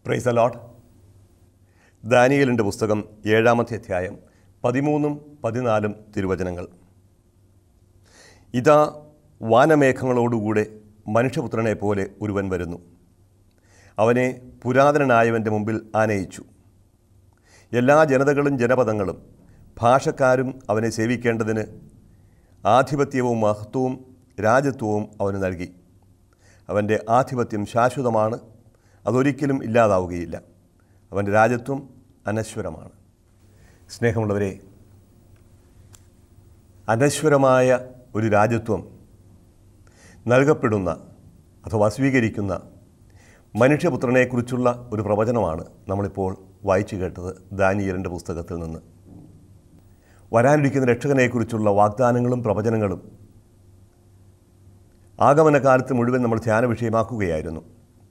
price allot ദാനിയലിൻ്റെ പുസ്തകം ഏഴാമത്തെ അധ്യായം പതിമൂന്നും പതിനാലും തിരുവചനങ്ങൾ ഇതാ വാനമേഘങ്ങളോടുകൂടെ മനുഷ്യപുത്രനെ പോലെ ഒരുവൻ വരുന്നു അവനെ പുരാതനനായവൻ്റെ മുമ്പിൽ ആനയിച്ചു എല്ലാ ജനതകളും ജനപദങ്ങളും ഭാഷക്കാരും അവനെ സേവിക്കേണ്ടതിന് ആധിപത്യവും മഹത്വവും രാജ്യത്വവും അവന് നൽകി അവൻ്റെ ആധിപത്യം ശാശ്വതമാണ് അതൊരിക്കലും ഇല്ലാതാവുകയില്ല അവൻ്റെ രാജ്യത്വം അനശ്വരമാണ് സ്നേഹമുള്ളവരെ അനശ്വരമായ ഒരു രാജ്യത്വം നൽകപ്പെടുന്ന അഥവാ സ്വീകരിക്കുന്ന മനുഷ്യപുത്രനെക്കുറിച്ചുള്ള ഒരു പ്രവചനമാണ് നമ്മളിപ്പോൾ വായിച്ചു കേട്ടത് ദാനിയലിൻ്റെ പുസ്തകത്തിൽ നിന്ന് വരാനിരിക്കുന്ന രക്ഷകനെക്കുറിച്ചുള്ള വാഗ്ദാനങ്ങളും പ്രവചനങ്ങളും ആഗമനകാലത്ത് മുഴുവൻ നമ്മൾ ധ്യാന വിഷയമാക്കുകയായിരുന്നു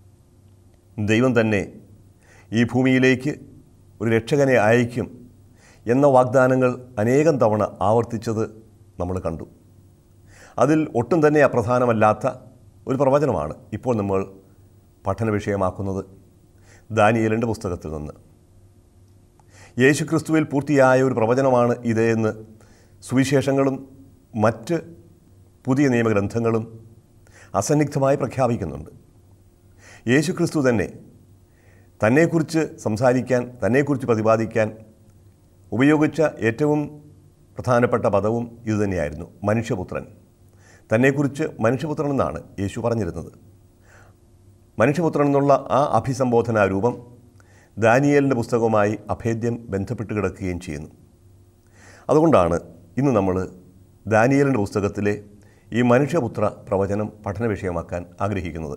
ദൈവം തന്നെ ഈ ഭൂമിയിലേക്ക് ഒരു രക്ഷകനെ അയക്കും എന്ന വാഗ്ദാനങ്ങൾ അനേകം തവണ ആവർത്തിച്ചത് നമ്മൾ കണ്ടു അതിൽ ഒട്ടും തന്നെ അപ്രധാനമല്ലാത്ത ഒരു പ്രവചനമാണ് ഇപ്പോൾ നമ്മൾ പഠന വിഷയമാക്കുന്നത് ദാനിയലിൻ്റെ പുസ്തകത്തിൽ നിന്ന് യേശുക്രിസ്തുവിൽ പൂർത്തിയായ ഒരു പ്രവചനമാണ് ഇത് എന്ന് സുവിശേഷങ്ങളും മറ്റ് പുതിയ നിയമഗ്രന്ഥങ്ങളും അസന്നിഗ്ധമായി പ്രഖ്യാപിക്കുന്നുണ്ട് യേശുക്രിസ്തു തന്നെ തന്നെക്കുറിച്ച് സംസാരിക്കാൻ തന്നെക്കുറിച്ച് പ്രതിപാദിക്കാൻ ഉപയോഗിച്ച ഏറ്റവും പ്രധാനപ്പെട്ട പദവും ഇതുതന്നെയായിരുന്നു മനുഷ്യപുത്രൻ തന്നെക്കുറിച്ച് മനുഷ്യപുത്രൻ എന്നാണ് യേശു പറഞ്ഞിരുന്നത് മനുഷ്യപുത്രൻ എന്നുള്ള ആ അഭിസംബോധനാ രൂപം ദാനിയലിൻ്റെ പുസ്തകവുമായി അഭേദ്യം ബന്ധപ്പെട്ട് കിടക്കുകയും ചെയ്യുന്നു അതുകൊണ്ടാണ് ഇന്ന് നമ്മൾ ദാനിയലിൻ്റെ പുസ്തകത്തിലെ ഈ മനുഷ്യപുത്ര പ്രവചനം പഠന വിഷയമാക്കാൻ ആഗ്രഹിക്കുന്നത്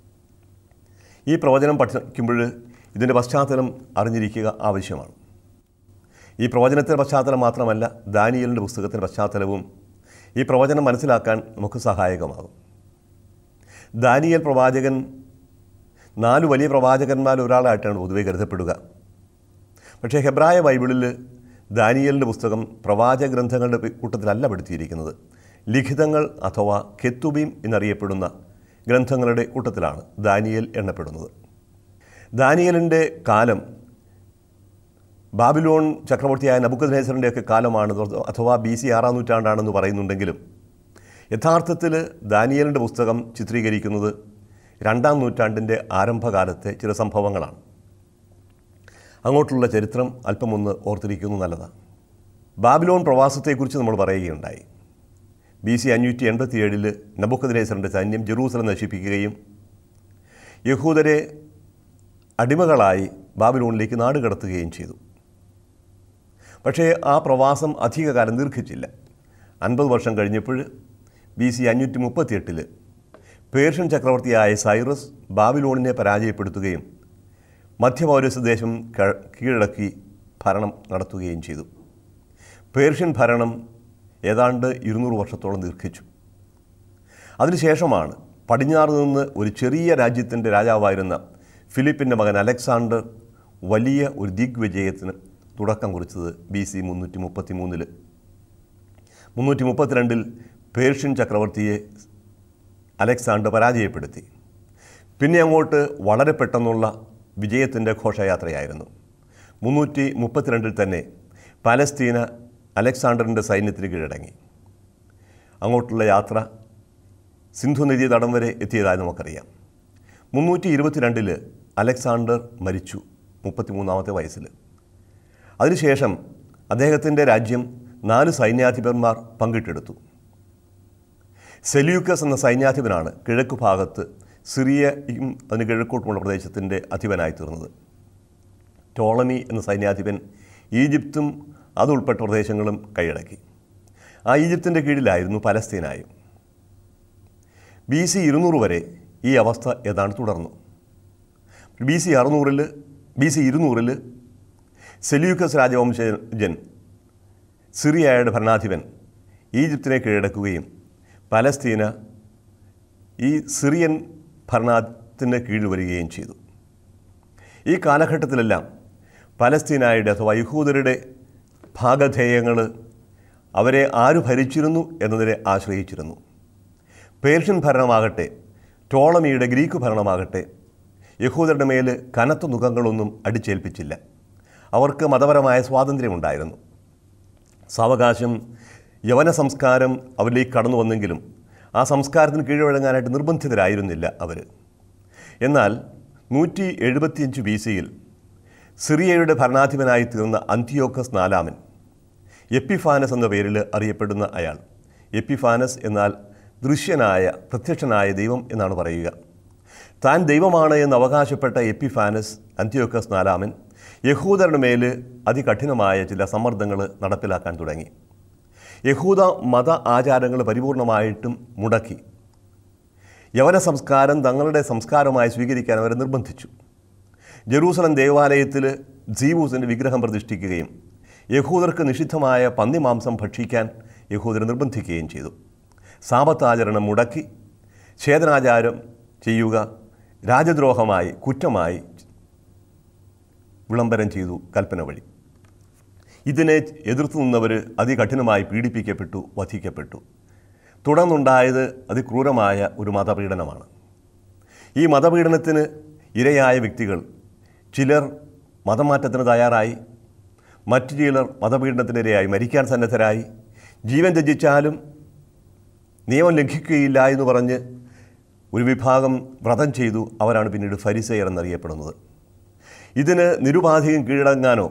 ഈ പ്രവചനം പഠിക്കുമ്പോൾ ഇതിൻ്റെ പശ്ചാത്തലം അറിഞ്ഞിരിക്കുക ആവശ്യമാണ് ഈ പ്രവചനത്തിൻ്റെ പശ്ചാത്തലം മാത്രമല്ല ദാനിയലിൻ്റെ പുസ്തകത്തിൻ്റെ പശ്ചാത്തലവും ഈ പ്രവചനം മനസ്സിലാക്കാൻ നമുക്ക് സഹായകമാകും ദാനിയൽ പ്രവാചകൻ നാല് വലിയ പ്രവാചകന്മാരിൽ ഒരാളായിട്ടാണ് പൊതുവെ കരുതപ്പെടുക പക്ഷേ ഹെബ്രായ ബൈബിളിൽ ദാനിയലിൻ്റെ പുസ്തകം പ്രവാചക ഗ്രന്ഥങ്ങളുടെ കൂട്ടത്തിലല്ല പെടുത്തിയിരിക്കുന്നത് ലിഖിതങ്ങൾ അഥവാ കെത്തുബീം എന്നറിയപ്പെടുന്ന ഗ്രന്ഥങ്ങളുടെ കൂട്ടത്തിലാണ് ദാനിയൽ എണ്ണപ്പെടുന്നത് ദാനിയലിൻ്റെ കാലം ബാബിലോൺ ചക്രവർത്തിയായ നബുക്കദ്നേസറിൻ്റെയൊക്കെ കാലമാണ് അഥവാ ബി സി ആറാം നൂറ്റാണ്ടാണെന്ന് പറയുന്നുണ്ടെങ്കിലും യഥാർത്ഥത്തിൽ ദാനിയലിൻ്റെ പുസ്തകം ചിത്രീകരിക്കുന്നത് രണ്ടാം നൂറ്റാണ്ടിൻ്റെ ആരംഭകാലത്തെ ചില സംഭവങ്ങളാണ് അങ്ങോട്ടുള്ള ചരിത്രം അല്പമൊന്ന് ഓർത്തിരിക്കുന്നത് നല്ലതാണ് ബാബിലോൺ പ്രവാസത്തെക്കുറിച്ച് നമ്മൾ പറയുകയുണ്ടായി ബി സി അഞ്ഞൂറ്റി എൺപത്തി ഏഴിൽ നബുക്കദ്നേസറിൻ്റെ സൈന്യം ജെറൂസലം നശിപ്പിക്കുകയും യഹൂദരെ അടിമകളായി ബാബിലോണിലേക്ക് നാട് കടത്തുകയും ചെയ്തു പക്ഷേ ആ പ്രവാസം അധികകാലം ദീർഘിച്ചില്ല അൻപത് വർഷം കഴിഞ്ഞപ്പോൾ ബി സി അഞ്ഞൂറ്റി മുപ്പത്തിയെട്ടിൽ പേർഷ്യൻ ചക്രവർത്തിയായ സൈറസ് ബാബിലോണിനെ പരാജയപ്പെടുത്തുകയും മധ്യപൗരസ് ദേശം കീഴടക്കി ഭരണം നടത്തുകയും ചെയ്തു പേർഷ്യൻ ഭരണം ഏതാണ്ട് ഇരുന്നൂറ് വർഷത്തോളം ദീർഘിച്ചു അതിനുശേഷമാണ് പടിഞ്ഞാറ് നിന്ന് ഒരു ചെറിയ രാജ്യത്തിൻ്റെ രാജാവായിരുന്ന ഫിലിപ്പിൻ്റെ മകൻ അലക്സാണ്ടർ വലിയ ഒരു ദിഗ്വിജയത്തിന് തുടക്കം കുറിച്ചത് ബി സി മുന്നൂറ്റി മുപ്പത്തി മൂന്നിൽ മുന്നൂറ്റി മുപ്പത്തിരണ്ടിൽ പേർഷ്യൻ ചക്രവർത്തിയെ അലക്സാണ്ടർ പരാജയപ്പെടുത്തി പിന്നെ അങ്ങോട്ട് വളരെ പെട്ടെന്നുള്ള വിജയത്തിൻ്റെ ഘോഷയാത്രയായിരുന്നു മുന്നൂറ്റി മുപ്പത്തിരണ്ടിൽ തന്നെ പാലസ്തീന അലക്സാണ്ടറിൻ്റെ സൈന്യത്തിന് കീഴടങ്ങി അങ്ങോട്ടുള്ള യാത്ര സിന്ധു നദി തടം വരെ എത്തിയതായി നമുക്കറിയാം മുന്നൂറ്റി ഇരുപത്തിരണ്ടിൽ അലക്സാണ്ടർ മരിച്ചു മുപ്പത്തിമൂന്നാമത്തെ വയസ്സിൽ അതിനുശേഷം അദ്ദേഹത്തിൻ്റെ രാജ്യം നാല് സൈന്യാധിപന്മാർ പങ്കിട്ടെടുത്തു സെല്യൂക്കസ് എന്ന സൈന്യാധിപനാണ് കിഴക്ക് ഭാഗത്ത് സിറിയയും അതിന് കിഴക്കോട്ടുമുള്ള പ്രദേശത്തിൻ്റെ അധിപനായി തീർന്നത് ടോളമി എന്ന സൈന്യാധിപൻ ഈജിപ്തും അതുൾപ്പെട്ട പ്രദേശങ്ങളും കൈയടക്കി ആ ഈജിപ്തിൻ്റെ കീഴിലായിരുന്നു പലസ്തീനായും ബി സി ഇരുന്നൂറ് വരെ ഈ അവസ്ഥ ഏതാണ്ട് തുടർന്നു ബി സി അറുന്നൂറിൽ ബി സി ഇരുന്നൂറിൽ സെല്യൂക്കസ് രാജവംശജൻ സിറിയയുടെ ഭരണാധിപൻ ഈജിപ്തിനെ കീഴടക്കുകയും പലസ്തീന ഈ സിറിയൻ ഭരണത്തിന് കീഴിൽ വരികയും ചെയ്തു ഈ കാലഘട്ടത്തിലെല്ലാം പലസ്തീനായുടെ അഥവാ യഹൂദരുടെ ഭാഗധേയങ്ങൾ അവരെ ആര് ഭരിച്ചിരുന്നു എന്നതിനെ ആശ്രയിച്ചിരുന്നു പേർഷ്യൻ ഭരണമാകട്ടെ ടോളമിയുടെ ഗ്രീക്ക് ഭരണമാകട്ടെ യഹൂദരുടെ മേൽ കനത്ത മുഖങ്ങളൊന്നും അടിച്ചേൽപ്പിച്ചില്ല അവർക്ക് മതപരമായ സ്വാതന്ത്ര്യമുണ്ടായിരുന്നു സാവകാശം യവന സംസ്കാരം അവരിലേക്ക് കടന്നു വന്നെങ്കിലും ആ സംസ്കാരത്തിന് കീഴ്വഴങ്ങാനായിട്ട് നിർബന്ധിതരായിരുന്നില്ല അവർ എന്നാൽ നൂറ്റി എഴുപത്തിയഞ്ച് ബി സിയിൽ സിറിയയുടെ ഭരണാധിപനായി തീർന്ന അന്തിയോക്കസ് നാലാമൻ എപ്പിഫാനസ് എന്ന പേരിൽ അറിയപ്പെടുന്ന അയാൾ എപ്പിഫാനസ് എന്നാൽ ദൃശ്യനായ പ്രത്യക്ഷനായ ദൈവം എന്നാണ് പറയുക താൻ ദൈവമാണ് എന്ന് അവകാശപ്പെട്ട എപ്പിഫാനസ് അന്ത്യോക്കസ് നാലാമൻ യഹൂദരുടെ മേൽ അതികഠിനമായ ചില സമ്മർദ്ദങ്ങൾ നടപ്പിലാക്കാൻ തുടങ്ങി യഹൂദ മത ആചാരങ്ങൾ പരിപൂർണമായിട്ടും മുടക്കി യവന സംസ്കാരം തങ്ങളുടെ സംസ്കാരമായി സ്വീകരിക്കാൻ അവരെ നിർബന്ധിച്ചു ജെറൂസലം ദേവാലയത്തിൽ ജീവൂസിൻ്റെ വിഗ്രഹം പ്രതിഷ്ഠിക്കുകയും യഹൂദർക്ക് നിഷിദ്ധമായ പന്നിമാംസം ഭക്ഷിക്കാൻ യഹൂദരെ നിർബന്ധിക്കുകയും ചെയ്തു സാപത്താചരണം മുടക്കി ഛേദനാചാരം ചെയ്യുക രാജദ്രോഹമായി കുറ്റമായി വിളംബരം ചെയ്തു കൽപ്പന വഴി ഇതിനെ എതിർത്തു നിന്നവർ അതികഠിനമായി പീഡിപ്പിക്കപ്പെട്ടു വധിക്കപ്പെട്ടു തുടർന്നുണ്ടായത് അതിക്രൂരമായ ഒരു മതപീഡനമാണ് ഈ മതപീഡനത്തിന് ഇരയായ വ്യക്തികൾ ചിലർ മതമാറ്റത്തിന് തയ്യാറായി മറ്റു ചിലർ മതപീഡനത്തിനിരയായി മരിക്കാൻ സന്നദ്ധരായി ജീവൻ ത്യജിച്ചാലും നിയമം ലംഘിക്കുകയില്ല എന്ന് പറഞ്ഞ് ഒരു വിഭാഗം വ്രതം ചെയ്തു അവരാണ് പിന്നീട് ഫരിസയർ എന്നറിയപ്പെടുന്നത് ഇതിന് നിരുപാധികം കീഴടങ്ങാനോ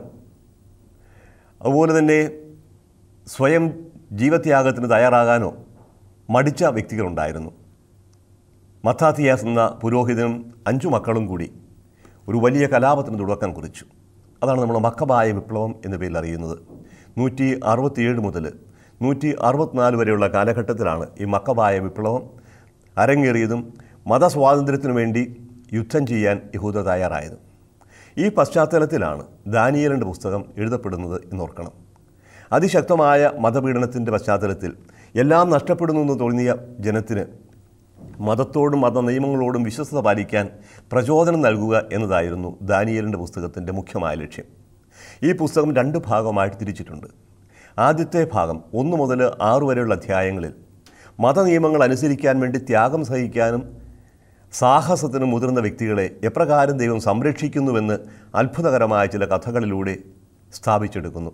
അതുപോലെ തന്നെ സ്വയം ജീവത്യാഗത്തിന് തയ്യാറാകാനോ മടിച്ച വ്യക്തികളുണ്ടായിരുന്നു മത്താത്തിയാസ് എന്ന പുരോഹിതനും അഞ്ചു മക്കളും കൂടി ഒരു വലിയ കലാപത്തിന് തുടക്കം കുറിച്ചു അതാണ് നമ്മൾ മക്കബായ വിപ്ലവം എന്ന പേരിൽ അറിയുന്നത് നൂറ്റി അറുപത്തിയേഴ് മുതൽ നൂറ്റി അറുപത്തിനാല് വരെയുള്ള കാലഘട്ടത്തിലാണ് ഈ മക്കബായ വിപ്ലവം അരങ്ങേറിയതും മതസ്വാതന്ത്ര്യത്തിനു വേണ്ടി യുദ്ധം ചെയ്യാൻ യഹൂദ തയ്യാറായത് ഈ പശ്ചാത്തലത്തിലാണ് ദാനിയലിൻ്റെ പുസ്തകം എഴുതപ്പെടുന്നത് എന്നോർക്കണം അതിശക്തമായ മതപീഡനത്തിൻ്റെ പശ്ചാത്തലത്തിൽ എല്ലാം നഷ്ടപ്പെടുന്നു എന്ന് തോന്നിയ ജനത്തിന് മതത്തോടും മത നിയമങ്ങളോടും വിശ്വസ്തത പാലിക്കാൻ പ്രചോദനം നൽകുക എന്നതായിരുന്നു ദാനിയലിൻ്റെ പുസ്തകത്തിൻ്റെ മുഖ്യമായ ലക്ഷ്യം ഈ പുസ്തകം രണ്ട് ഭാഗമായിട്ട് തിരിച്ചിട്ടുണ്ട് ആദ്യത്തെ ഭാഗം ഒന്ന് മുതൽ ആറ് വരെയുള്ള അധ്യായങ്ങളിൽ മതനിയമങ്ങൾ അനുസരിക്കാൻ വേണ്ടി ത്യാഗം സഹിക്കാനും സാഹസത്തിന് മുതിർന്ന വ്യക്തികളെ എപ്രകാരം ദൈവം സംരക്ഷിക്കുന്നുവെന്ന് അത്ഭുതകരമായ ചില കഥകളിലൂടെ സ്ഥാപിച്ചെടുക്കുന്നു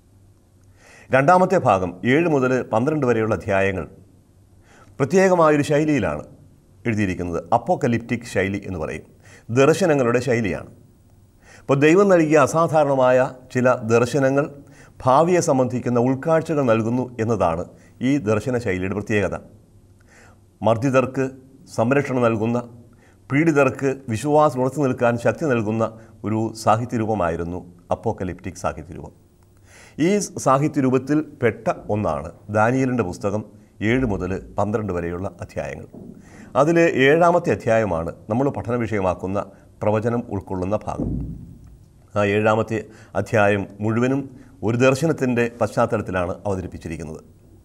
രണ്ടാമത്തെ ഭാഗം ഏഴ് മുതൽ പന്ത്രണ്ട് വരെയുള്ള അധ്യായങ്ങൾ പ്രത്യേകമായൊരു ശൈലിയിലാണ് എഴുതിയിരിക്കുന്നത് അപ്പോക്കലിപ്റ്റിക് ശൈലി എന്ന് പറയും ദർശനങ്ങളുടെ ശൈലിയാണ് ഇപ്പോൾ ദൈവം നൽകിയ അസാധാരണമായ ചില ദർശനങ്ങൾ ഭാവിയെ സംബന്ധിക്കുന്ന ഉൾക്കാഴ്ചകൾ നൽകുന്നു എന്നതാണ് ഈ ദർശന ശൈലിയുടെ പ്രത്യേകത മർദ്ദിതർക്ക് സംരക്ഷണം നൽകുന്ന പീഡിതർക്ക് വിശ്വാസം ഉറച്ചു നിൽക്കാൻ ശക്തി നൽകുന്ന ഒരു സാഹിത്യരൂപമായിരുന്നു അപ്പോക്കലിപ്റ്റിക് സാഹിത്യരൂപം ഈ സാഹിത്യരൂപത്തിൽ പെട്ട ഒന്നാണ് ദാനിയലിൻ്റെ പുസ്തകം ഏഴ് മുതൽ പന്ത്രണ്ട് വരെയുള്ള അധ്യായങ്ങൾ അതിൽ ഏഴാമത്തെ അധ്യായമാണ് നമ്മൾ പഠന വിഷയമാക്കുന്ന പ്രവചനം ഉൾക്കൊള്ളുന്ന ഭാഗം ആ ഏഴാമത്തെ അധ്യായം മുഴുവനും ഒരു ദർശനത്തിൻ്റെ പശ്ചാത്തലത്തിലാണ് അവതരിപ്പിച്ചിരിക്കുന്നത്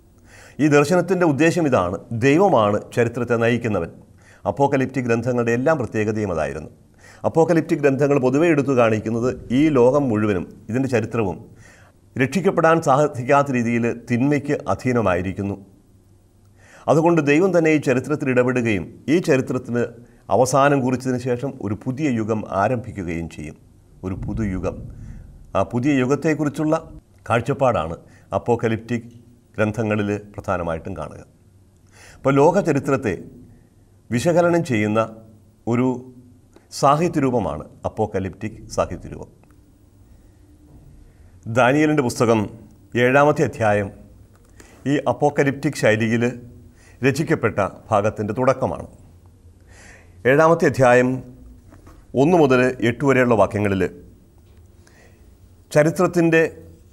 ഈ ദർശനത്തിൻ്റെ ഉദ്ദേശം ഇതാണ് ദൈവമാണ് ചരിത്രത്തെ നയിക്കുന്നവൻ അപ്പോക്കലിപ്റ്റിക് ഗ്രന്ഥങ്ങളുടെ എല്ലാം പ്രത്യേകതയും അതായിരുന്നു അപ്പോക്കലിപ്റ്റിക് ഗ്രന്ഥങ്ങൾ പൊതുവെ എടുത്തു കാണിക്കുന്നത് ഈ ലോകം മുഴുവനും ഇതിൻ്റെ ചരിത്രവും രക്ഷിക്കപ്പെടാൻ സാധിക്കാത്ത രീതിയിൽ തിന്മയ്ക്ക് അധീനമായിരിക്കുന്നു അതുകൊണ്ട് ദൈവം തന്നെ ഈ ചരിത്രത്തിൽ ഇടപെടുകയും ഈ ചരിത്രത്തിന് അവസാനം കുറിച്ചതിന് ശേഷം ഒരു പുതിയ യുഗം ആരംഭിക്കുകയും ചെയ്യും ഒരു പുതുയുഗം ആ പുതിയ യുഗത്തെക്കുറിച്ചുള്ള കാഴ്ചപ്പാടാണ് അപ്പോക്കലിപ്റ്റിക് ഗ്രന്ഥങ്ങളിൽ പ്രധാനമായിട്ടും കാണുക അപ്പോൾ ലോക ചരിത്രത്തെ വിശകലനം ചെയ്യുന്ന ഒരു സാഹിത്യരൂപമാണ് അപ്പോക്കലിപ്റ്റിക് സാഹിത്യരൂപം ദാനിയലിൻ്റെ പുസ്തകം ഏഴാമത്തെ അധ്യായം ഈ അപ്പോക്കലിപ്റ്റിക് ശൈലിയിൽ രചിക്കപ്പെട്ട ഭാഗത്തിൻ്റെ തുടക്കമാണ് ഏഴാമത്തെ അധ്യായം ഒന്ന് മുതൽ എട്ട് വരെയുള്ള വാക്യങ്ങളിൽ ചരിത്രത്തിൻ്റെ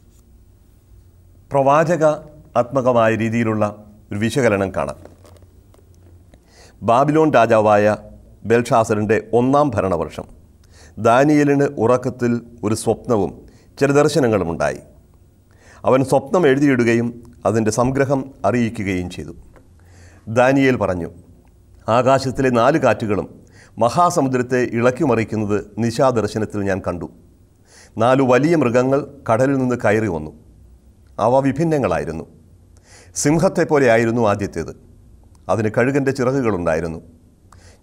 പ്രവാചക ആത്മകമായ രീതിയിലുള്ള ഒരു വിശകലനം കാണാം ബാബിലോൺ രാജാവായ ബെൽഷാസറിൻ്റെ ഒന്നാം ഭരണവർഷം ദാനിയലിന് ഉറക്കത്തിൽ ഒരു സ്വപ്നവും ചില ദർശനങ്ങളും ഉണ്ടായി അവൻ സ്വപ്നം എഴുതിയിടുകയും അതിൻ്റെ സംഗ്രഹം അറിയിക്കുകയും ചെയ്തു ദാനിയേൽ പറഞ്ഞു ആകാശത്തിലെ നാല് കാറ്റുകളും മഹാസമുദ്രത്തെ ഇളക്കിമറിക്കുന്നത് നിശാദർശനത്തിൽ ഞാൻ കണ്ടു നാലു വലിയ മൃഗങ്ങൾ കടലിൽ നിന്ന് കയറി വന്നു അവ വിഭിന്നങ്ങളായിരുന്നു സിംഹത്തെ പോലെയായിരുന്നു ആദ്യത്തേത് അതിന് കഴുകൻ്റെ ചിറകുകളുണ്ടായിരുന്നു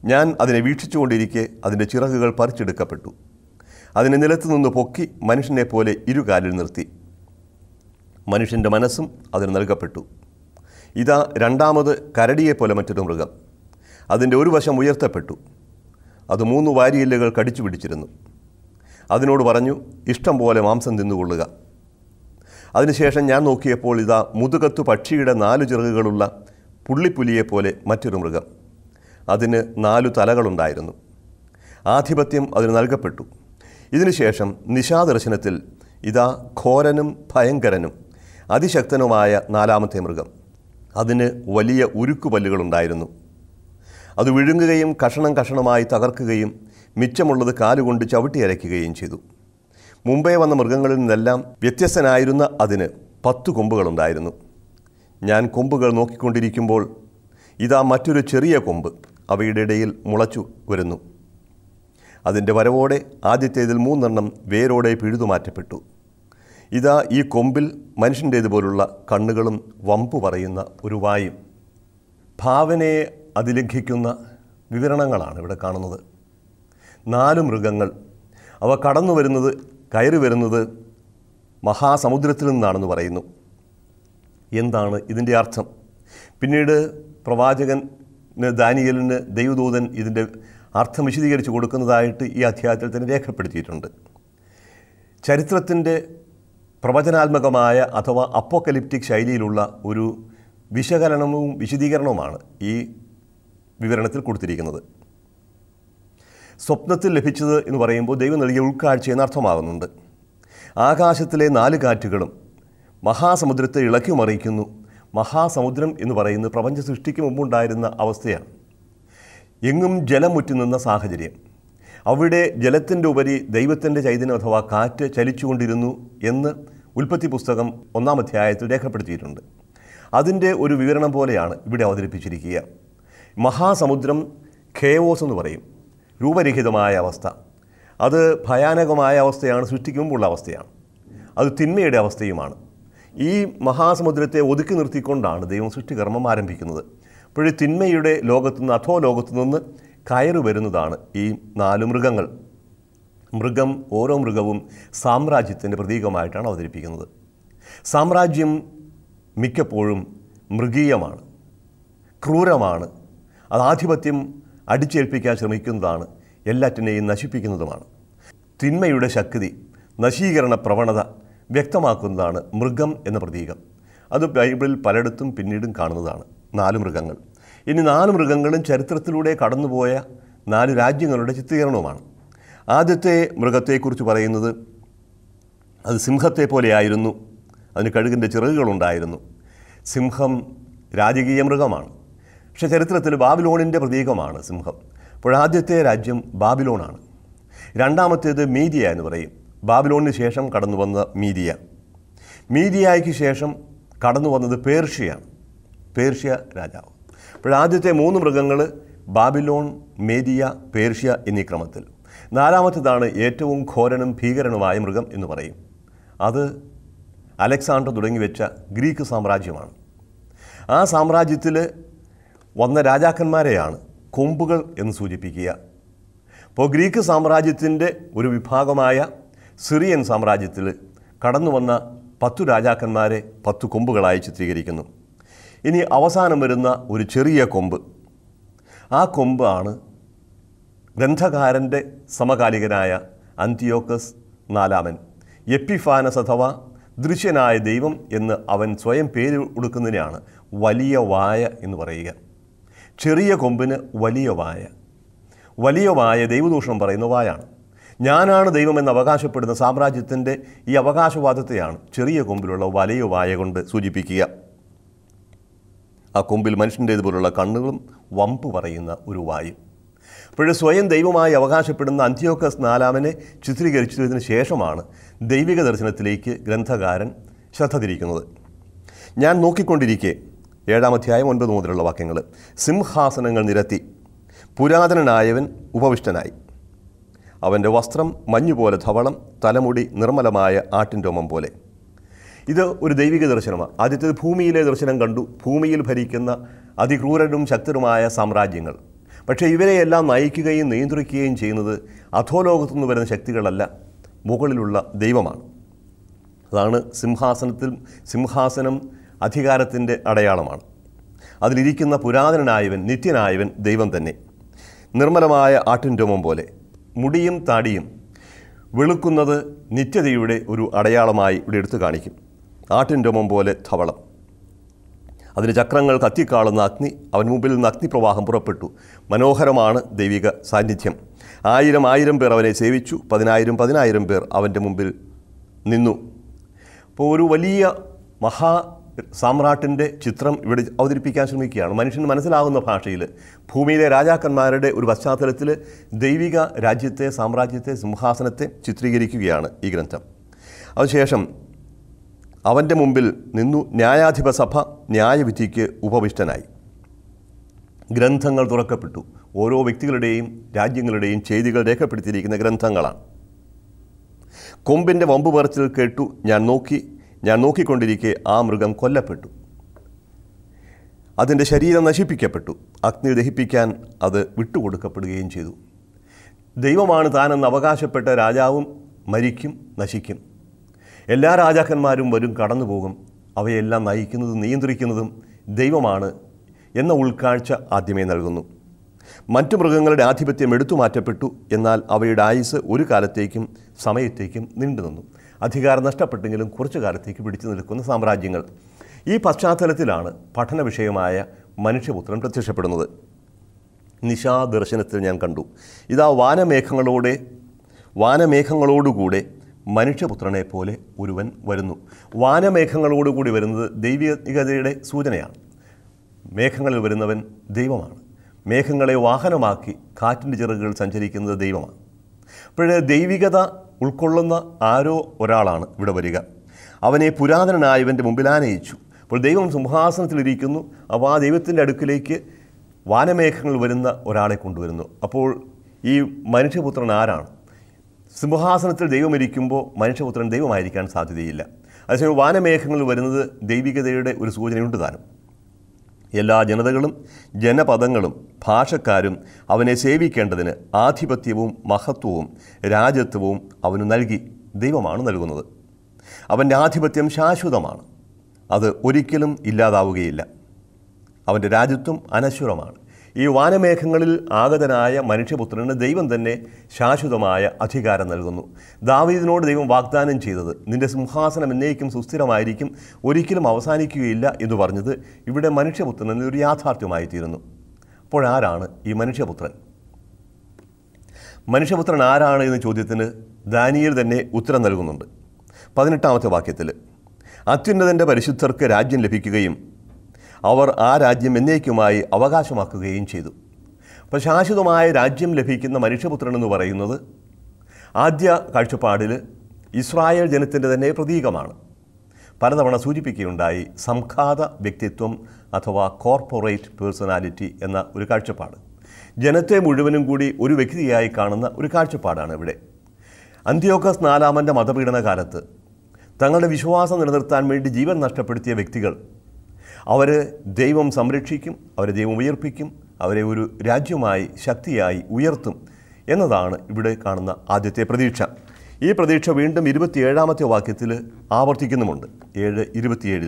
ഞാൻ അതിനെ വീക്ഷിച്ചുകൊണ്ടിരിക്കെ അതിൻ്റെ ചിറകുകൾ പറിച്ചെടുക്കപ്പെട്ടു അതിനെ നിലത്തു നിന്ന് പൊക്കി മനുഷ്യനെ പോലെ ഇരുകാലിൽ നിർത്തി മനുഷ്യൻ്റെ മനസ്സും അതിന് നൽകപ്പെട്ടു ഇതാ രണ്ടാമത് കരടിയെപ്പോലെ മറ്റൊരു മൃഗം അതിൻ്റെ ഒരു വശം ഉയർത്തപ്പെട്ടു അത് മൂന്ന് വാരിയെല്ലുകൾ കടിച്ചു പിടിച്ചിരുന്നു അതിനോട് പറഞ്ഞു ഇഷ്ടം പോലെ മാംസം തിന്നുകൊള്ളുക അതിനുശേഷം ഞാൻ നോക്കിയപ്പോൾ ഇതാ മുതുകത്തു പക്ഷിയുടെ നാലു ചിറകുകളുള്ള പുള്ളിപ്പുലിയെപ്പോലെ മറ്റൊരു മൃഗം അതിന് നാലു തലകളുണ്ടായിരുന്നു ആധിപത്യം അതിന് നൽകപ്പെട്ടു ഇതിനുശേഷം നിശാദർശനത്തിൽ ഇതാ ഘോരനും ഭയങ്കരനും അതിശക്തനുമായ നാലാമത്തെ മൃഗം അതിന് വലിയ ഉരുക്കുപല്ലുകളുണ്ടായിരുന്നു അത് വിഴുങ്ങുകയും കഷണം കഷണമായി തകർക്കുകയും മിച്ചമുള്ളത് കാലുകൊണ്ട് ചവിട്ടി അരയ്ക്കുകയും ചെയ്തു മുമ്പേ വന്ന മൃഗങ്ങളിൽ നിന്നെല്ലാം വ്യത്യസ്തനായിരുന്ന അതിന് പത്തു കൊമ്പുകളുണ്ടായിരുന്നു ഞാൻ കൊമ്പുകൾ നോക്കിക്കൊണ്ടിരിക്കുമ്പോൾ ഇതാ മറ്റൊരു ചെറിയ കൊമ്പ് അവയുടെ ഇടയിൽ മുളച്ചു വരുന്നു അതിൻ്റെ വരവോടെ ആദ്യത്തേതിൽ മൂന്നെണ്ണം വേരോടെ പിഴുതുമാറ്റപ്പെട്ടു ഇതാ ഈ കൊമ്പിൽ മനുഷ്യൻ്റേതുപോലുള്ള കണ്ണുകളും വമ്പു പറയുന്ന ഒരു വായും ഭാവനയെ അതിലംഘിക്കുന്ന വിവരണങ്ങളാണ് ഇവിടെ കാണുന്നത് നാല് മൃഗങ്ങൾ അവ കടന്നു വരുന്നത് കയറി വരുന്നത് മഹാസമുദ്രത്തിൽ നിന്നാണെന്ന് പറയുന്നു എന്താണ് ഇതിൻ്റെ അർത്ഥം പിന്നീട് പ്രവാചകൻ ദാനിയലിന് ദൈവദൂതൻ ഇതിൻ്റെ അർത്ഥം വിശദീകരിച്ച് കൊടുക്കുന്നതായിട്ട് ഈ അധ്യായത്തിൽ തന്നെ രേഖപ്പെടുത്തിയിട്ടുണ്ട് ചരിത്രത്തിൻ്റെ പ്രവചനാത്മകമായ അഥവാ അപ്പോക്കലിപ്റ്റിക് ശൈലിയിലുള്ള ഒരു വിശകലനവും വിശദീകരണവുമാണ് ഈ വിവരണത്തിൽ കൊടുത്തിരിക്കുന്നത് സ്വപ്നത്തിൽ ലഭിച്ചത് എന്ന് പറയുമ്പോൾ ദൈവം നൽകിയ ഉൾക്കാഴ്ച എന്നർത്ഥമാകുന്നുണ്ട് ആകാശത്തിലെ നാല് കാറ്റുകളും മഹാസമുദ്രത്തെ ഇളക്കി മറിയിക്കുന്നു മഹാസമുദ്രം എന്ന് പറയുന്നത് പ്രപഞ്ച സൃഷ്ടിക്ക് മുമ്പുണ്ടായിരുന്ന അവസ്ഥയാണ് എങ്ങും ജലം മുറ്റുനിന്ന സാഹചര്യം അവിടെ ജലത്തിൻ്റെ ഉപരി ദൈവത്തിൻ്റെ ചൈതന്യം അഥവാ കാറ്റ് ചലിച്ചുകൊണ്ടിരുന്നു എന്ന് ഉൽപ്പത്തി പുസ്തകം ഒന്നാം അധ്യായത്തിൽ രേഖപ്പെടുത്തിയിട്ടുണ്ട് അതിൻ്റെ ഒരു വിവരണം പോലെയാണ് ഇവിടെ അവതരിപ്പിച്ചിരിക്കുക മഹാസമുദ്രം ഖേവോസ് എന്ന് പറയും രൂപരഹിതമായ അവസ്ഥ അത് ഭയാനകമായ അവസ്ഥയാണ് സൃഷ്ടിക്ക് മുമ്പുള്ള അവസ്ഥയാണ് അത് തിന്മയുടെ അവസ്ഥയുമാണ് ഈ മഹാസമുദ്രത്തെ ഒതുക്കി നിർത്തിക്കൊണ്ടാണ് ദൈവം സൃഷ്ടികർമ്മം ആരംഭിക്കുന്നത് അപ്പോഴേ തിന്മയുടെ ലോകത്തു നിന്ന് അധോ ലോകത്തു നിന്ന് കയറി വരുന്നതാണ് ഈ നാല് മൃഗങ്ങൾ മൃഗം ഓരോ മൃഗവും സാമ്രാജ്യത്തിൻ്റെ പ്രതീകമായിട്ടാണ് അവതരിപ്പിക്കുന്നത് സാമ്രാജ്യം മിക്കപ്പോഴും മൃഗീയമാണ് ക്രൂരമാണ് അത് ആധിപത്യം അടിച്ചേൽപ്പിക്കാൻ ശ്രമിക്കുന്നതാണ് എല്ലാറ്റിനെയും നശിപ്പിക്കുന്നതുമാണ് തിന്മയുടെ ശക്തി നശീകരണ പ്രവണത വ്യക്തമാക്കുന്നതാണ് മൃഗം എന്ന പ്രതീകം അത് ബൈബിളിൽ പലയിടത്തും പിന്നീടും കാണുന്നതാണ് നാല് മൃഗങ്ങൾ ഇനി നാല് മൃഗങ്ങളും ചരിത്രത്തിലൂടെ കടന്നുപോയ നാല് രാജ്യങ്ങളുടെ ചിത്രീകരണവുമാണ് ആദ്യത്തെ മൃഗത്തെക്കുറിച്ച് പറയുന്നത് അത് സിംഹത്തെ പോലെയായിരുന്നു അതിന് കഴുകിൻ്റെ ചിറകുകളുണ്ടായിരുന്നു സിംഹം രാജകീയ മൃഗമാണ് പക്ഷേ ചരിത്രത്തിൽ ബാബിലോണിൻ്റെ പ്രതീകമാണ് സിംഹം അപ്പോൾ ആദ്യത്തെ രാജ്യം ബാബിലോണാണ് രണ്ടാമത്തേത് മീഡിയ എന്ന് പറയും ബാബിലോണിന് ശേഷം കടന്നു വന്ന മീഡിയ മീഡിയയ്ക്ക് ശേഷം കടന്നു വന്നത് പേർഷ്യയാണ് പേർഷ്യ രാജാവ് അപ്പോൾ ആദ്യത്തെ മൂന്ന് മൃഗങ്ങൾ ബാബിലോൺ മേദിയ പേർഷ്യ എന്നീ ക്രമത്തിൽ നാലാമത്തേതാണ് ഏറ്റവും ഘോരനും ഭീകരനുമായ മൃഗം എന്ന് പറയും അത് അലക്സാണ്ടർ തുടങ്ങി വെച്ച ഗ്രീക്ക് സാമ്രാജ്യമാണ് ആ സാമ്രാജ്യത്തിൽ വന്ന രാജാക്കന്മാരെയാണ് കൊമ്പുകൾ എന്ന് സൂചിപ്പിക്കുക അപ്പോൾ ഗ്രീക്ക് സാമ്രാജ്യത്തിൻ്റെ ഒരു വിഭാഗമായ സിറിയൻ സാമ്രാജ്യത്തിൽ കടന്നു വന്ന പത്തു രാജാക്കന്മാരെ പത്തു കൊമ്പുകളായി ചിത്രീകരിക്കുന്നു ഇനി അവസാനം വരുന്ന ഒരു ചെറിയ കൊമ്പ് ആ കൊമ്പാണ് ഗ്രന്ഥകാരൻ്റെ സമകാലികനായ അന്തിയോക്കസ് നാലാമൻ എപ്പിഫാനസ് അഥവാ ദൃശ്യനായ ദൈവം എന്ന് അവൻ സ്വയം പേര് കൊടുക്കുന്നതിനെയാണ് വലിയ വായ എന്ന് പറയുക ചെറിയ കൊമ്പിന് വലിയ വായ വലിയ വായ ദൈവദൂഷണം പറയുന്ന വായാണ് ഞാനാണ് ദൈവമെന്ന് അവകാശപ്പെടുന്ന സാമ്രാജ്യത്തിൻ്റെ ഈ അവകാശവാദത്തെയാണ് ചെറിയ കൊമ്പിലുള്ള വലിയ വായ കൊണ്ട് സൂചിപ്പിക്കുക ആ കൊമ്പിൽ മനുഷ്യൻ്റേതുപോലുള്ള കണ്ണുകളും വമ്പ് പറയുന്ന ഒരു വായു അപ്പോഴേ സ്വയം ദൈവമായി അവകാശപ്പെടുന്ന അന്ത്യോക്കസ് നാലാമനെ ചിത്രീകരിച്ചതിന് ശേഷമാണ് ദൈവിക ദർശനത്തിലേക്ക് ഗ്രന്ഥകാരൻ ശ്രദ്ധ തിരിക്കുന്നത് ഞാൻ നോക്കിക്കൊണ്ടിരിക്കെ ഏഴാം അധ്യായം ഒൻപത് മുതലുള്ള വാക്യങ്ങൾ സിംഹാസനങ്ങൾ നിരത്തി പുരാതനനായവൻ ഉപവിഷ്ടനായി അവൻ്റെ വസ്ത്രം മഞ്ഞുപോലെ ധവളം തലമുടി നിർമ്മലമായ ആട്ടിൻരോമം പോലെ ഇത് ഒരു ദൈവിക ദർശനമാണ് ആദ്യത്തേത് ഭൂമിയിലെ ദർശനം കണ്ടു ഭൂമിയിൽ ഭരിക്കുന്ന അതിക്രൂരരും ശക്തരുമായ സാമ്രാജ്യങ്ങൾ പക്ഷേ ഇവരെയെല്ലാം നയിക്കുകയും നിയന്ത്രിക്കുകയും ചെയ്യുന്നത് അധോലോകത്തു നിന്ന് വരുന്ന ശക്തികളല്ല മുകളിലുള്ള ദൈവമാണ് അതാണ് സിംഹാസനത്തിൽ സിംഹാസനം അധികാരത്തിൻ്റെ അടയാളമാണ് അതിലിരിക്കുന്ന പുരാതനനായവൻ നിത്യനായവൻ ദൈവം തന്നെ നിർമ്മലമായ ആട്ടിൻ രോമം പോലെ മുടിയും താടിയും വെളുക്കുന്നത് നിത്യതയുടെ ഒരു അടയാളമായി ഇവിടെ എടുത്തു കാണിക്കും ആട്ടിൻ രോമം പോലെ ധവളം അതിന് ചക്രങ്ങൾ കത്തിക്കാളുന്ന അഗ്നി അവൻ മുമ്പിൽ നിന്ന് അഗ്നിപ്രവാഹം പുറപ്പെട്ടു മനോഹരമാണ് ദൈവിക സാന്നിധ്യം ആയിരം ആയിരം പേർ അവനെ സേവിച്ചു പതിനായിരം പതിനായിരം പേർ അവൻ്റെ മുമ്പിൽ നിന്നു അപ്പോൾ ഒരു വലിയ മഹാ സാമ്രാട്ടിൻ്റെ ചിത്രം ഇവിടെ അവതരിപ്പിക്കാൻ ശ്രമിക്കുകയാണ് മനുഷ്യന് മനസ്സിലാകുന്ന ഭാഷയിൽ ഭൂമിയിലെ രാജാക്കന്മാരുടെ ഒരു പശ്ചാത്തലത്തിൽ ദൈവിക രാജ്യത്തെ സാമ്രാജ്യത്തെ സിംഹാസനത്തെ ചിത്രീകരിക്കുകയാണ് ഈ ഗ്രന്ഥം അതിനുശേഷം അവൻ്റെ മുമ്പിൽ നിന്നു ന്യായാധിപ സഭ ന്യായവിധിക്ക് ഉപവിഷ്ടനായി ഗ്രന്ഥങ്ങൾ തുറക്കപ്പെട്ടു ഓരോ വ്യക്തികളുടെയും രാജ്യങ്ങളുടെയും ചെയ്തികൾ രേഖപ്പെടുത്തിയിരിക്കുന്ന ഗ്രന്ഥങ്ങളാണ് കൊമ്പിൻ്റെ വമ്പ് പറച്ചിൽ കേട്ടു ഞാൻ നോക്കി ഞാൻ നോക്കിക്കൊണ്ടിരിക്കെ ആ മൃഗം കൊല്ലപ്പെട്ടു അതിൻ്റെ ശരീരം നശിപ്പിക്കപ്പെട്ടു അഗ്നി ദഹിപ്പിക്കാൻ അത് വിട്ടുകൊടുക്കപ്പെടുകയും ചെയ്തു ദൈവമാണ് താനെന്ന് അവകാശപ്പെട്ട രാജാവും മരിക്കും നശിക്കും എല്ലാ രാജാക്കന്മാരും വരും കടന്നു പോകും അവയെല്ലാം നയിക്കുന്നതും നിയന്ത്രിക്കുന്നതും ദൈവമാണ് എന്ന ഉൾക്കാഴ്ച ആദ്യമേ നൽകുന്നു മറ്റു മൃഗങ്ങളുടെ ആധിപത്യം എടുത്തു മാറ്റപ്പെട്ടു എന്നാൽ അവയുടെ ആയുസ് ഒരു കാലത്തേക്കും സമയത്തേക്കും നീണ്ടു നിന്നു അധികാരം നഷ്ടപ്പെട്ടെങ്കിലും കുറച്ചു കാലത്തേക്ക് പിടിച്ചു നിൽക്കുന്ന സാമ്രാജ്യങ്ങൾ ഈ പശ്ചാത്തലത്തിലാണ് പഠന വിഷയമായ മനുഷ്യപുത്രൻ പ്രത്യക്ഷപ്പെടുന്നത് നിശാദർശനത്തിൽ ഞാൻ കണ്ടു ഇതാ വാനമേഘങ്ങളോടെ വാനമേഘങ്ങളോടുകൂടെ മനുഷ്യപുത്രനെ പോലെ ഒരുവൻ വരുന്നു വാനമേഘങ്ങളോടുകൂടി വരുന്നത് ദൈവികതയുടെ സൂചനയാണ് മേഘങ്ങളിൽ വരുന്നവൻ ദൈവമാണ് മേഘങ്ങളെ വാഹനമാക്കി കാറ്റിൻ്റെ ചിറകുകൾ സഞ്ചരിക്കുന്നത് ദൈവമാണ് അപ്പോഴേ ദൈവികത ഉൾക്കൊള്ളുന്ന ആരോ ഒരാളാണ് ഇവിടെ വരിക അവനെ പുരാതനനായവൻ്റെ മുമ്പിൽ ആനയിച്ചു അപ്പോൾ ദൈവം സിംഹാസനത്തിലിരിക്കുന്നു അപ്പോൾ ആ ദൈവത്തിൻ്റെ അടുക്കിലേക്ക് വാനമേഘങ്ങൾ വരുന്ന ഒരാളെ കൊണ്ടുവരുന്നു അപ്പോൾ ഈ മനുഷ്യപുത്രൻ ആരാണ് സിംഹാസനത്തിൽ ദൈവം ഇരിക്കുമ്പോൾ മനുഷ്യപുത്രൻ ദൈവമായിരിക്കാൻ സാധ്യതയില്ല അതേസമയം വാനമേഘങ്ങൾ വരുന്നത് ദൈവികതയുടെ ഒരു സൂചനയുണ്ട് താനും എല്ലാ ജനതകളും ജനപദങ്ങളും ഭാഷക്കാരും അവനെ സേവിക്കേണ്ടതിന് ആധിപത്യവും മഹത്വവും രാജ്യത്വവും അവന് നൽകി ദൈവമാണ് നൽകുന്നത് അവൻ്റെ ആധിപത്യം ശാശ്വതമാണ് അത് ഒരിക്കലും ഇല്ലാതാവുകയില്ല അവൻ്റെ രാജ്യത്വം അനശ്വരമാണ് ഈ വാനമേഘങ്ങളിൽ ആഗതനായ മനുഷ്യപുത്രന് ദൈവം തന്നെ ശാശ്വതമായ അധികാരം നൽകുന്നു ദാവീദിനോട് ദൈവം വാഗ്ദാനം ചെയ്തത് നിന്റെ സിംഹാസനം എന്നേക്കും സുസ്ഥിരമായിരിക്കും ഒരിക്കലും അവസാനിക്കുകയില്ല എന്ന് പറഞ്ഞത് ഇവിടെ മനുഷ്യപുത്രൻ ഒരു യാഥാർത്ഥ്യമായി തീരുന്നു അപ്പോഴാരാണ് ഈ മനുഷ്യപുത്രൻ മനുഷ്യപുത്രൻ ആരാണ് എന്ന ചോദ്യത്തിന് ദാനിയൽ തന്നെ ഉത്തരം നൽകുന്നുണ്ട് പതിനെട്ടാമത്തെ വാക്യത്തിൽ അത്യുന്നതൻ്റെ പരിശുദ്ധർക്ക് രാജ്യം ലഭിക്കുകയും അവർ ആ രാജ്യം എന്നേക്കുമായി അവകാശമാക്കുകയും ചെയ്തു അപ്പോൾ ശാശ്വതമായ രാജ്യം ലഭിക്കുന്ന മനുഷ്യപുത്രൻ എന്ന് പറയുന്നത് ആദ്യ കാഴ്ചപ്പാടിൽ ഇസ്രായേൽ ജനത്തിൻ്റെ തന്നെ പ്രതീകമാണ് പലതവണ സൂചിപ്പിക്കുകയുണ്ടായി സംഘാത വ്യക്തിത്വം അഥവാ കോർപ്പറേറ്റ് പേഴ്സണാലിറ്റി എന്ന ഒരു കാഴ്ചപ്പാട് ജനത്തെ മുഴുവനും കൂടി ഒരു വ്യക്തിയായി കാണുന്ന ഒരു കാഴ്ചപ്പാടാണ് ഇവിടെ അന്ത്യോക്കസ് നാലാമൻ്റെ മതപീഡന കാലത്ത് തങ്ങളുടെ വിശ്വാസം നിലനിർത്താൻ വേണ്ടി ജീവൻ നഷ്ടപ്പെടുത്തിയ വ്യക്തികൾ അവർ ദൈവം സംരക്ഷിക്കും അവരെ ദൈവം ഉയർപ്പിക്കും അവരെ ഒരു രാജ്യമായി ശക്തിയായി ഉയർത്തും എന്നതാണ് ഇവിടെ കാണുന്ന ആദ്യത്തെ പ്രതീക്ഷ ഈ പ്രതീക്ഷ വീണ്ടും ഇരുപത്തിയേഴാമത്തെ വാക്യത്തിൽ ആവർത്തിക്കുന്നുമുണ്ട് ഏഴ് ഇരുപത്തിയേഴിൽ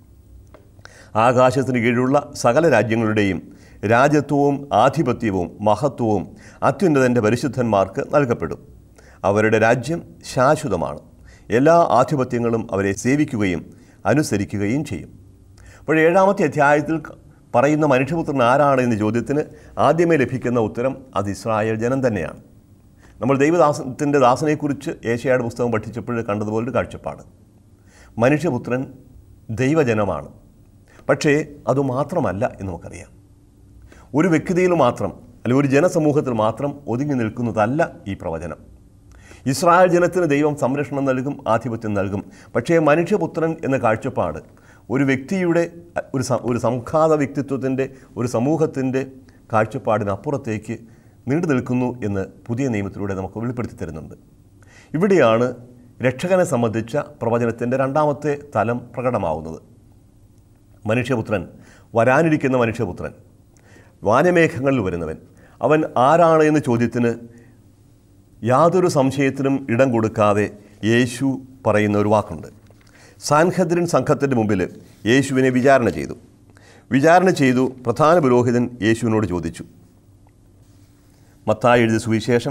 ആകാശത്തിന് കീഴിലുള്ള സകല രാജ്യങ്ങളുടെയും രാജ്യത്വവും ആധിപത്യവും മഹത്വവും അത്യുന്നതൻ്റെ പരിശുദ്ധന്മാർക്ക് നൽകപ്പെടും അവരുടെ രാജ്യം ശാശ്വതമാണ് എല്ലാ ആധിപത്യങ്ങളും അവരെ സേവിക്കുകയും അനുസരിക്കുകയും ചെയ്യും അപ്പോൾ ഏഴാമത്തെ അധ്യായത്തിൽ പറയുന്ന മനുഷ്യപുത്രൻ ആരാണ് എന്ന ചോദ്യത്തിന് ആദ്യമേ ലഭിക്കുന്ന ഉത്തരം അത് ഇസ്രായേൽ ജനം തന്നെയാണ് നമ്മൾ ദൈവദാസത്തിൻ്റെ ദാസനെക്കുറിച്ച് ഏഷ്യയുടെ പുസ്തകം പഠിച്ചപ്പോൾ കണ്ടതുപോലൊരു കാഴ്ചപ്പാട് മനുഷ്യപുത്രൻ ദൈവജനമാണ് പക്ഷേ അതുമാത്രമല്ല എന്ന് നമുക്കറിയാം ഒരു വ്യക്തിയിൽ മാത്രം അല്ലെങ്കിൽ ഒരു ജനസമൂഹത്തിൽ മാത്രം ഒതുങ്ങി നിൽക്കുന്നതല്ല ഈ പ്രവചനം ഇസ്രായേൽ ജനത്തിന് ദൈവം സംരക്ഷണം നൽകും ആധിപത്യം നൽകും പക്ഷേ മനുഷ്യപുത്രൻ എന്ന കാഴ്ചപ്പാട് ഒരു വ്യക്തിയുടെ ഒരു സ- ഒരു സംഘാത വ്യക്തിത്വത്തിൻ്റെ ഒരു സമൂഹത്തിൻ്റെ കാഴ്ചപ്പാടിനപ്പുറത്തേക്ക് നീണ്ടു നിൽക്കുന്നു എന്ന് പുതിയ നിയമത്തിലൂടെ നമുക്ക് വെളിപ്പെടുത്തി തരുന്നുണ്ട് ഇവിടെയാണ് രക്ഷകനെ സംബന്ധിച്ച പ്രവചനത്തിൻ്റെ രണ്ടാമത്തെ തലം പ്രകടമാവുന്നത് മനുഷ്യപുത്രൻ വരാനിരിക്കുന്ന മനുഷ്യപുത്രൻ വാനമേഘങ്ങളിൽ വരുന്നവൻ അവൻ ആരാണ് എന്ന ചോദ്യത്തിന് യാതൊരു സംശയത്തിനും ഇടം കൊടുക്കാതെ യേശു പറയുന്ന ഒരു വാക്കുണ്ട് സാൻഹദ്രിൻ സംഘത്തിൻ്റെ മുമ്പിൽ യേശുവിനെ വിചാരണ ചെയ്തു വിചാരണ ചെയ്തു പ്രധാന പുരോഹിതൻ യേശുവിനോട് ചോദിച്ചു മത്തായി എഴുതിയ സുവിശേഷം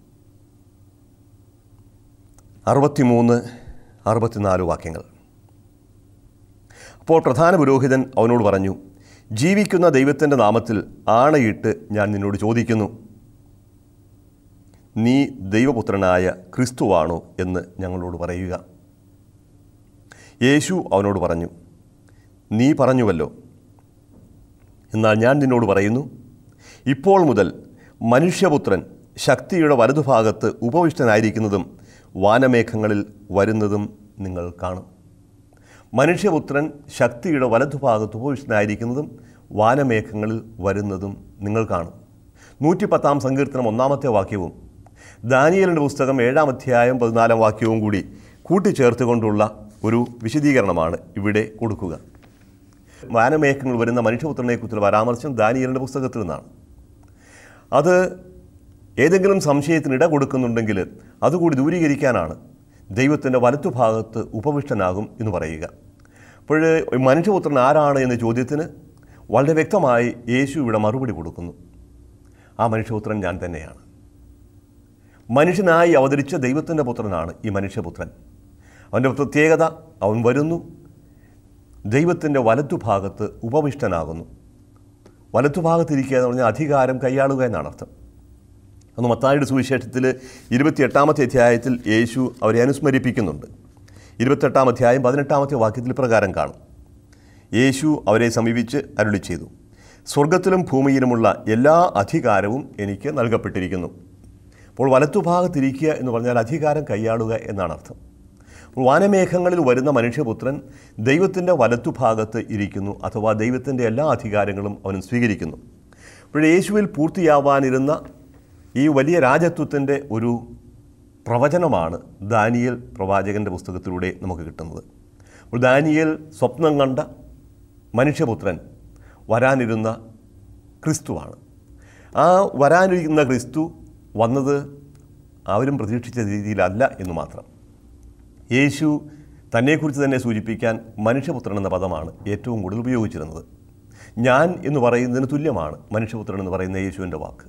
അറുപത്തിമൂന്ന് അറുപത്തിനാല് വാക്യങ്ങൾ അപ്പോൾ പ്രധാന പുരോഹിതൻ അവനോട് പറഞ്ഞു ജീവിക്കുന്ന ദൈവത്തിൻ്റെ നാമത്തിൽ ആണയിട്ട് ഞാൻ നിന്നോട് ചോദിക്കുന്നു നീ ദൈവപുത്രനായ ക്രിസ്തുവാണോ എന്ന് ഞങ്ങളോട് പറയുക യേശു അവനോട് പറഞ്ഞു നീ പറഞ്ഞുവല്ലോ എന്നാൽ ഞാൻ നിന്നോട് പറയുന്നു ഇപ്പോൾ മുതൽ മനുഷ്യപുത്രൻ ശക്തിയുടെ വലതുഭാഗത്ത് ഉപവിഷ്ടനായിരിക്കുന്നതും വാനമേഘങ്ങളിൽ വരുന്നതും നിങ്ങൾ കാണും മനുഷ്യപുത്രൻ ശക്തിയുടെ വലതുഭാഗത്ത് ഉപവിഷ്ടനായിരിക്കുന്നതും വാനമേഘങ്ങളിൽ വരുന്നതും നിങ്ങൾ കാണും നൂറ്റിപ്പത്താം സങ്കീർത്തനം ഒന്നാമത്തെ വാക്യവും ദാനിയലിൻ്റെ പുസ്തകം ഏഴാം അധ്യായം പതിനാലാം വാക്യവും കൂടി കൂട്ടിച്ചേർത്തുകൊണ്ടുള്ള ഒരു വിശദീകരണമാണ് ഇവിടെ കൊടുക്കുക വാനമേഘങ്ങൾ വരുന്ന മനുഷ്യപുത്രനെക്കുറിച്ചുള്ള പരാമർശം ദാനിയലിൻ്റെ പുസ്തകത്തിൽ നിന്നാണ് അത് ഏതെങ്കിലും സംശയത്തിന് ഇട കൊടുക്കുന്നുണ്ടെങ്കിൽ അതുകൂടി ദൂരീകരിക്കാനാണ് ദൈവത്തിൻ്റെ വലത്തുഭാഗത്ത് ഉപവിഷ്ടനാകും എന്ന് പറയുക അപ്പോൾ മനുഷ്യപുത്രൻ ആരാണ് എന്ന ചോദ്യത്തിന് വളരെ വ്യക്തമായി യേശു ഇവിടെ മറുപടി കൊടുക്കുന്നു ആ മനുഷ്യപുത്രൻ ഞാൻ തന്നെയാണ് മനുഷ്യനായി അവതരിച്ച ദൈവത്തിൻ്റെ പുത്രനാണ് ഈ മനുഷ്യപുത്രൻ അവൻ്റെ പ്രത്യേകത അവൻ വരുന്നു ദൈവത്തിൻ്റെ വലത്തുഭാഗത്ത് ഉപവിഷ്ടനാകുന്നു വലത്തുഭാഗത്തിരിക്കുക എന്ന് പറഞ്ഞാൽ അധികാരം കൈയാളുക എന്നാണ് അർത്ഥം അന്ന് മത്തായിയുടെ സുവിശേഷത്തിൽ ഇരുപത്തിയെട്ടാമത്തെ അധ്യായത്തിൽ യേശു അവരെ അനുസ്മരിപ്പിക്കുന്നുണ്ട് ഇരുപത്തെട്ടാം അധ്യായം പതിനെട്ടാമത്തെ വാക്യത്തിൽ പ്രകാരം കാണും യേശു അവരെ സമീപിച്ച് അരുളി ചെയ്തു സ്വർഗത്തിലും ഭൂമിയിലുമുള്ള എല്ലാ അധികാരവും എനിക്ക് നൽകപ്പെട്ടിരിക്കുന്നു അപ്പോൾ വലത്തുഭാഗത്തിരിക്കുക എന്ന് പറഞ്ഞാൽ അധികാരം കൈയാളുക എന്നാണ് അർത്ഥം അപ്പോൾ വാനമേഘങ്ങളിൽ വരുന്ന മനുഷ്യപുത്രൻ ദൈവത്തിൻ്റെ വലത്തുഭാഗത്ത് ഇരിക്കുന്നു അഥവാ ദൈവത്തിൻ്റെ എല്ലാ അധികാരങ്ങളും അവൻ സ്വീകരിക്കുന്നു അപ്പോൾ യേശുവിൽ പൂർത്തിയാവാനിരുന്ന ഈ വലിയ രാജത്വത്തിൻ്റെ ഒരു പ്രവചനമാണ് ദാനിയൽ പ്രവാചകൻ്റെ പുസ്തകത്തിലൂടെ നമുക്ക് കിട്ടുന്നത് അപ്പോൾ ദാനിയൽ സ്വപ്നം കണ്ട മനുഷ്യപുത്രൻ വരാനിരുന്ന ക്രിസ്തുവാണ് ആ വരാനിരിക്കുന്ന ക്രിസ്തു വന്നത് അവരും പ്രതീക്ഷിച്ച രീതിയിലല്ല എന്ന് മാത്രം യേശു തന്നെക്കുറിച്ച് തന്നെ സൂചിപ്പിക്കാൻ മനുഷ്യപുത്രൻ എന്ന പദമാണ് ഏറ്റവും കൂടുതൽ ഉപയോഗിച്ചിരുന്നത് ഞാൻ എന്ന് പറയുന്നതിന് തുല്യമാണ് മനുഷ്യപുത്രൻ എന്ന് പറയുന്ന യേശുവിൻ്റെ വാക്ക്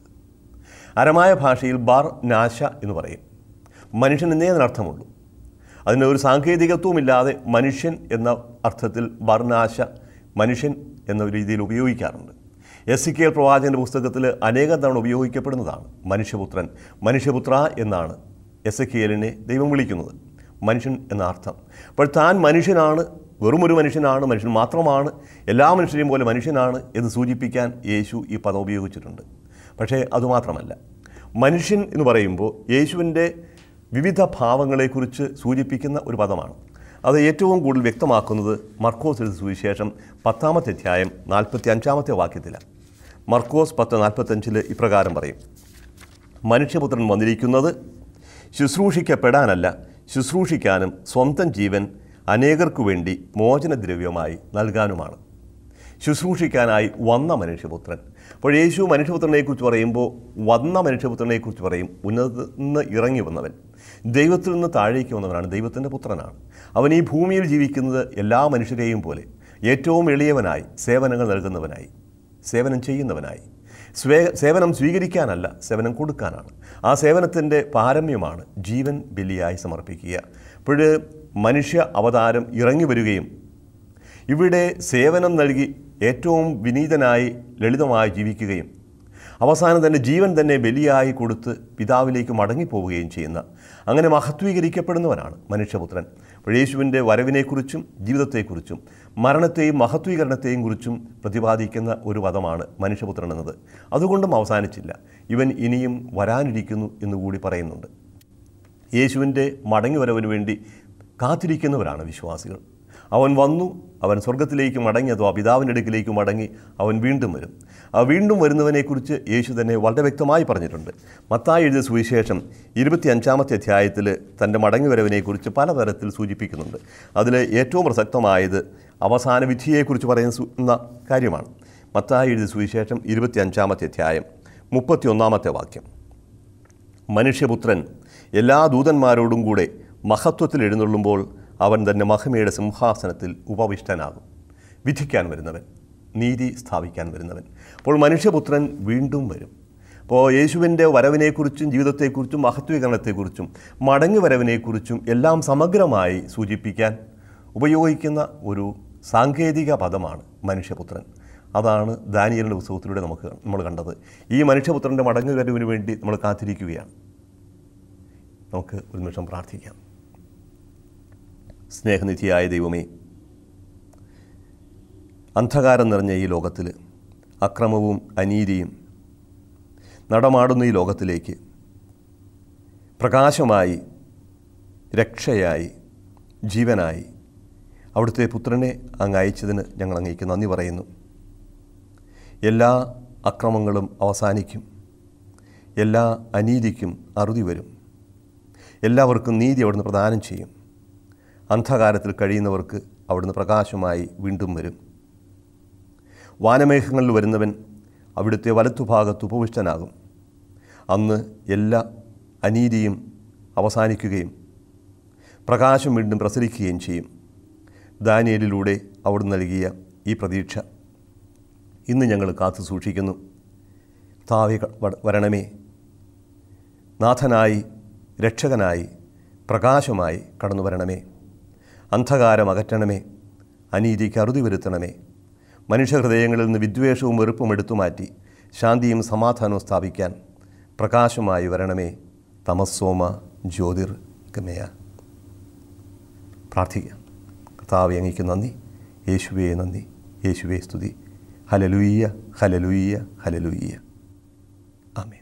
അരമായ ഭാഷയിൽ ബാർ നാശ എന്ന് പറയും മനുഷ്യൻ എന്നേ അതിനർത്ഥമുള്ളൂ അതിന് ഒരു സാങ്കേതികത്വമില്ലാതെ മനുഷ്യൻ എന്ന അർത്ഥത്തിൽ ബർനാശ മനുഷ്യൻ എന്ന രീതിയിൽ ഉപയോഗിക്കാറുണ്ട് എസ് സി കെ എൽ പ്രവാചകൻ്റെ പുസ്തകത്തിൽ അനേകം തവണ ഉപയോഗിക്കപ്പെടുന്നതാണ് മനുഷ്യപുത്രൻ മനുഷ്യപുത്ര എന്നാണ് എസ് കെ എല്ലിനെ ദൈവം വിളിക്കുന്നത് മനുഷ്യൻ എന്ന അർത്ഥം അപ്പോൾ താൻ മനുഷ്യനാണ് വെറും ഒരു മനുഷ്യനാണ് മനുഷ്യൻ മാത്രമാണ് എല്ലാ മനുഷ്യരെയും പോലെ മനുഷ്യനാണ് എന്ന് സൂചിപ്പിക്കാൻ യേശു ഈ പദം ഉപയോഗിച്ചിട്ടുണ്ട് പക്ഷേ അതുമാത്രമല്ല മനുഷ്യൻ എന്ന് പറയുമ്പോൾ യേശുവിൻ്റെ വിവിധ ഭാവങ്ങളെക്കുറിച്ച് സൂചിപ്പിക്കുന്ന ഒരു പദമാണ് അത് ഏറ്റവും കൂടുതൽ വ്യക്തമാക്കുന്നത് മർക്കോസ് എഴുതി സുവിശേഷം പത്താമത്തെ അധ്യായം നാൽപ്പത്തി അഞ്ചാമത്തെ വാക്യത്തിലാണ് മർക്കോസ് പത്ത് നാൽപ്പത്തഞ്ചിൽ ഇപ്രകാരം പറയും മനുഷ്യപുത്രൻ വന്നിരിക്കുന്നത് ശുശ്രൂഷിക്കപ്പെടാനല്ല ശുശ്രൂഷിക്കാനും സ്വന്തം ജീവൻ അനേകർക്കു വേണ്ടി മോചനദ്രവ്യമായി നൽകാനുമാണ് ശുശ്രൂഷിക്കാനായി വന്ന മനുഷ്യപുത്രൻ അപ്പോൾ യേശു മനുഷ്യപുത്രനെക്കുറിച്ച് പറയുമ്പോൾ വന്ന മനുഷ്യപുത്രനെക്കുറിച്ച് പറയും ഉന്നതത്തിൽ നിന്ന് ഇറങ്ങി വന്നവൻ ദൈവത്തിൽ നിന്ന് താഴേക്ക് വന്നവനാണ് ദൈവത്തിൻ്റെ പുത്രനാണ് അവൻ ഈ ഭൂമിയിൽ ജീവിക്കുന്നത് എല്ലാ മനുഷ്യരെയും പോലെ ഏറ്റവും എളിയവനായി സേവനങ്ങൾ നൽകുന്നവനായി സേവനം ചെയ്യുന്നവനായി സ്വേ സേവനം സ്വീകരിക്കാനല്ല സേവനം കൊടുക്കാനാണ് ആ സേവനത്തിൻ്റെ പാരമ്യമാണ് ജീവൻ ബലിയായി സമർപ്പിക്കുക അപ്പോൾ മനുഷ്യ അവതാരം ഇറങ്ങി വരികയും ഇവിടെ സേവനം നൽകി ഏറ്റവും വിനീതനായി ലളിതമായി ജീവിക്കുകയും അവസാനം തന്നെ ജീവൻ തന്നെ ബലിയായി കൊടുത്ത് പിതാവിലേക്ക് മടങ്ങിപ്പോവുകയും ചെയ്യുന്ന അങ്ങനെ മഹത്വീകരിക്കപ്പെടുന്നവനാണ് മനുഷ്യപുത്രൻ അപ്പോൾ യേശുവിൻ്റെ വരവിനെക്കുറിച്ചും ജീവിതത്തെക്കുറിച്ചും മരണത്തെയും മഹത്വീകരണത്തെയും കുറിച്ചും പ്രതിപാദിക്കുന്ന ഒരു പദമാണ് മനുഷ്യപുത്രൻ എന്നത് അതുകൊണ്ടും അവസാനിച്ചില്ല ഇവൻ ഇനിയും വരാനിരിക്കുന്നു എന്നുകൂടി പറയുന്നുണ്ട് യേശുവിൻ്റെ മടങ്ങിവരവിന് വേണ്ടി കാത്തിരിക്കുന്നവരാണ് വിശ്വാസികൾ അവൻ വന്നു അവൻ സ്വർഗത്തിലേക്ക് മടങ്ങി അഥവാ പിതാവിൻ്റെ അടുക്കിലേക്ക് മടങ്ങി അവൻ വീണ്ടും വരും ആ വീണ്ടും വരുന്നവനെക്കുറിച്ച് യേശു തന്നെ വളരെ വ്യക്തമായി പറഞ്ഞിട്ടുണ്ട് മത്തായി എഴുതിയ സുവിശേഷം ഇരുപത്തി അഞ്ചാമത്തെ അധ്യായത്തിൽ തൻ്റെ മടങ്ങിവരവിനെക്കുറിച്ച് പലതരത്തിൽ സൂചിപ്പിക്കുന്നുണ്ട് അതിൽ ഏറ്റവും പ്രസക്തമായത് അവസാന വിധിയെക്കുറിച്ച് പറയുന്ന സു- എന്ന കാര്യമാണ് മത്തായി എഴുതിയ സുവിശേഷം ഇരുപത്തി അഞ്ചാമത്തെ അധ്യായം മുപ്പത്തിയൊന്നാമത്തെ വാക്യം മനുഷ്യപുത്രൻ എല്ലാ ദൂതന്മാരോടും കൂടെ മഹത്വത്തിൽ എഴുന്നള്ളുമ്പോൾ അവൻ തന്നെ മഹിമയുടെ സിംഹാസനത്തിൽ ഉപവിഷ്ടനാകും വിധിക്കാൻ വരുന്നവൻ നീതി സ്ഥാപിക്കാൻ വരുന്നവൻ അപ്പോൾ മനുഷ്യപുത്രൻ വീണ്ടും വരും അപ്പോൾ യേശുവിൻ്റെ വരവിനെക്കുറിച്ചും ജീവിതത്തെക്കുറിച്ചും മഹത്വീകരണത്തെക്കുറിച്ചും മടങ്ങി വരവിനെക്കുറിച്ചും എല്ലാം സമഗ്രമായി സൂചിപ്പിക്കാൻ ഉപയോഗിക്കുന്ന ഒരു സാങ്കേതിക പദമാണ് മനുഷ്യപുത്രൻ അതാണ് ദാനിയലിൻ്റെ പുസ്തകത്തിലൂടെ നമുക്ക് നമ്മൾ കണ്ടത് ഈ മനുഷ്യപുത്രൻ്റെ മടങ്ങി വരവിന് വേണ്ടി നമ്മൾ കാത്തിരിക്കുകയാണ് നമുക്ക് ഒരു നിമിഷം പ്രാർത്ഥിക്കാം സ്നേഹനിധിയായ ദൈവമേ അന്ധകാരം നിറഞ്ഞ ഈ ലോകത്തിൽ അക്രമവും അനീതിയും നടമാടുന്ന ഈ ലോകത്തിലേക്ക് പ്രകാശമായി രക്ഷയായി ജീവനായി അവിടുത്തെ പുത്രനെ അങ്ങ് അയച്ചതിന് ഞങ്ങൾ അങ്ങേക്ക് നന്ദി പറയുന്നു എല്ലാ അക്രമങ്ങളും അവസാനിക്കും എല്ലാ അനീതിക്കും അറുതി വരും എല്ലാവർക്കും നീതി അവിടുന്ന് പ്രദാനം ചെയ്യും അന്ധകാരത്തിൽ കഴിയുന്നവർക്ക് അവിടുന്ന് പ്രകാശമായി വീണ്ടും വരും വാനമേഘങ്ങളിൽ വരുന്നവൻ അവിടുത്തെ വലത്തുഭാഗത്ത് ഉപവിഷ്ടനാകും അന്ന് എല്ലാ അനീതിയും അവസാനിക്കുകയും പ്രകാശം വീണ്ടും പ്രസരിക്കുകയും ചെയ്യും ദാനിയലിലൂടെ അവിടുന്ന് നൽകിയ ഈ പ്രതീക്ഷ ഇന്ന് ഞങ്ങൾ കാത്തു സൂക്ഷിക്കുന്നു താവി വരണമേ നാഥനായി രക്ഷകനായി പ്രകാശമായി കടന്നു വരണമേ അന്ധകാരം അകറ്റണമേ അനീതിക്ക് അറുതി വരുത്തണമേ മനുഷ്യഹൃദയങ്ങളിൽ നിന്ന് വിദ്വേഷവും വെറുപ്പും എടുത്തു മാറ്റി ശാന്തിയും സമാധാനവും സ്ഥാപിക്കാൻ പ്രകാശമായി വരണമേ തമസ്സോമ ജ്യോതിർ ഗമയ പ്രാർത്ഥിക്കാം കർത്താവെ അങ്ങയ്ക്ക് നന്ദി യേശുവേ നന്ദി യേശുവേ സ്തുതി ഹലലുയ്യ ഹലലുയ്യ ഹലലുയ്യ ആമേ